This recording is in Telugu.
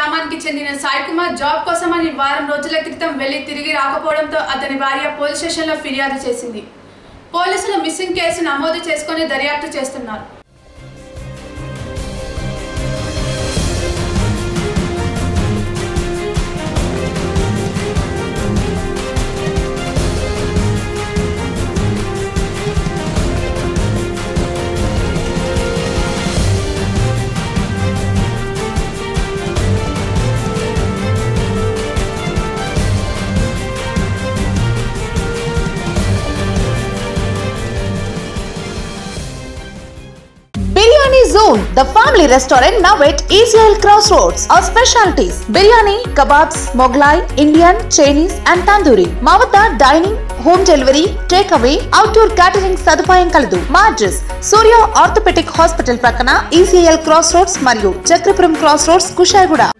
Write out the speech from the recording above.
గ్రామానికి చెందిన సాయి కుమార్ జాబ్ కోసమని వారం రోజుల క్రితం వెళ్లి తిరిగి రాకపోవడంతో అతని భార్య పోలీస్ స్టేషన్లో ఫిర్యాదు చేసింది పోలీసులు మిస్సింగ్ కేసు నమోదు చేసుకుని దర్యాప్తు చేస్తున్నారు Biryani Zone, the family restaurant now at Israel Crossroads. Our specialties biryani, kebabs, Moglai, Indian, Chinese and tandoori. మా వద్ద dining home delivery take away outdoor catering సదుపాయం కలదు మా అడ్రస్ సూర్య ఆర్థోపెటిక్ హాస్పిటల్ ప్రక్కన ఈసీఎల్ క్రాస్ రోడ్స్ మరియు చక్రపురం క్రాస్ రోడ్స్ కుషాయిగూడ